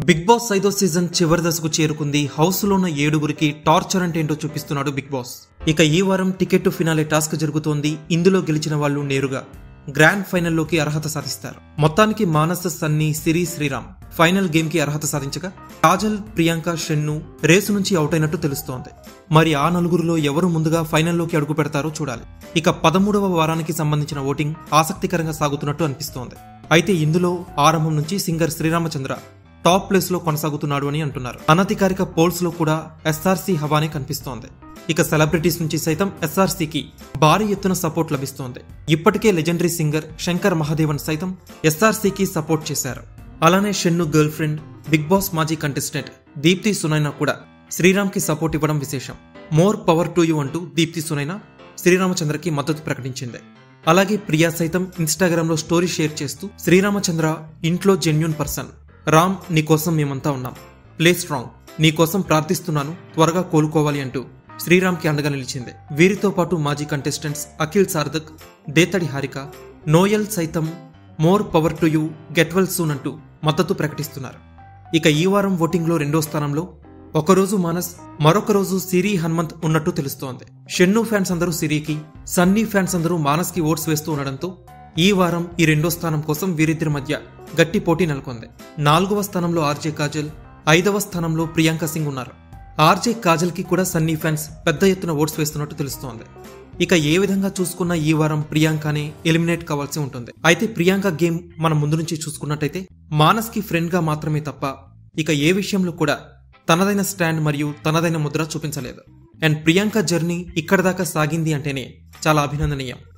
big boss ఐదో season చివరి దశకు చేరుకుంది హౌస్ లో ఉన్న ఏడుగురికి టార్చర్ అంటే ఏంటో చూపిస్తున్నాడు బిగ్ బాస్ ఇక ఈ వారం టికెట్ టు ఫినాలే టాస్క్ జరుగుతోంది ఇందులో గెలిచిన వాళ్ళు నేరుగా గ్రాండ్ ఫైనల్లోకి అర్హత సాధిస్తారు మొత్తానికి మానస సన్నీ సిరి శ్రీరామ్ ఫైనల్ గేమ్ కి అర్హత సాధించగా కాజల్ ప్రియాంక షెన్ను రేసు నుంచి అవుట్ అయినట్టు తెలుస్తోంది మరి ఆ నలుగురిలో ఎవరు ముందుగా ఫైనల్లోకి అడుగు పెడతారో చూడాలి ఇక పదమూడవ వారానికి సంబంధించిన ఓటింగ్ ఆసక్తికరంగా సాగుతున్నట్టు అనిపిస్తోంది అయితే ఇందులో ఆరంభం నుంచి సింగర్ శ్రీరామచంద్ర టాప్ ప్లేస్ లో కొనసాగుతున్నాడు అని అంటున్నారు అనధికారిక పోల్స్ లో కూడా ఎస్ఆర్సీ హవానే కనిపిస్తోంది ఇక సెలబ్రిటీస్ నుంచి సైతం ఎస్ఆర్సీకి భారీ ఎత్తున సపోర్ట్ లభిస్తోంది ఇప్పటికే లెజెండరీ సింగర్ శంకర్ మహాదేవన్ సైతం ఎస్ఆర్సీకి సపోర్ట్ చేశారు అలానే Shannu girlfriend Bigg Boss మాజీ కంటెస్టెంట్ దీప్తి సునైనా కూడా శ్రీరామ్ కి సపోర్ట్ ఇవ్వడం విశేషం మోర్ పవర్ టు యూ అంటూ దీప్తి సునైనా శ్రీరామచంద్రకి మద్దతు ప్రకటించింది అలాగే ప్రియా సైతం ఇన్స్టాగ్రామ్ లో స్టోరీ షేర్ చేస్తూ శ్రీరామచంద్ర ఇంట్లో జెన్యున్ పర్సన్ రామ్ నీకోసం మేమంతా ఉన్నాం ప్లే స్ట్రాంగ్ నీకోసం ప్రార్థిస్తున్నాను త్వరగా కోలుకోవాలి అంటూ శ్రీరామ్కి అండగా నిలిచింది వీరితో పాటు మాజీ కంటెస్టెంట్స్ అఖిల్ సార్థక్ దేతడి హారిక నోయల్ సైతం more power to you get well soon అంటూ మద్దతు ప్రకటిస్తున్నారు ఇక ఈ వారం ఓటింగ్లో రెండో స్థానంలో ఒకరోజు మానస్ మరొక రోజు సిరి హనుమంత్ ఉన్నట్టు తెలుస్తోంది షెన్ను ఫ్యాన్స్ అందరూ సిరికి సన్నీ ఫ్యాన్స్ అందరూ మానస్ కి ఓట్స్ వేస్తూ ఉండడంతో ఈ వారం ఈ రెండో స్థానం కోసం వీరిద్దరి మధ్య గట్టి పోటీ నెలకొంది నాలుగవ స్థానంలో ఆర్జే కాజల్ ఐదవ స్థానంలో ప్రియాంక సింగ్ ఉన్నారు ఆర్జే కాజల్ కి కూడా సన్నీ ఫ్యాన్స్ పెద్ద ఎత్తున ఓట్స్ వేస్తున్నట్టు తెలుస్తోంది ఇక ఏ విధంగా చూసుకున్నా ఈ వారం ప్రియాంకనే ఎలిమినేట్ కావాల్సి ఉంటుంది అయితే ప్రియాంక గేమ్ మనం ముందు నుంచి చూసుకున్నట్టయితే మానస్ కి ఫ్రెండ్ గా మాత్రమే తప్ప ఇక ఏ విషయంలో కూడా తనదైన స్టాండ్ మరియు తనదైన ముద్ర చూపించలేదు అండ్ ప్రియాంక జర్నీ ఇక్కడ దాకా సాగింది అంటేనే చాలా అభినందనీయం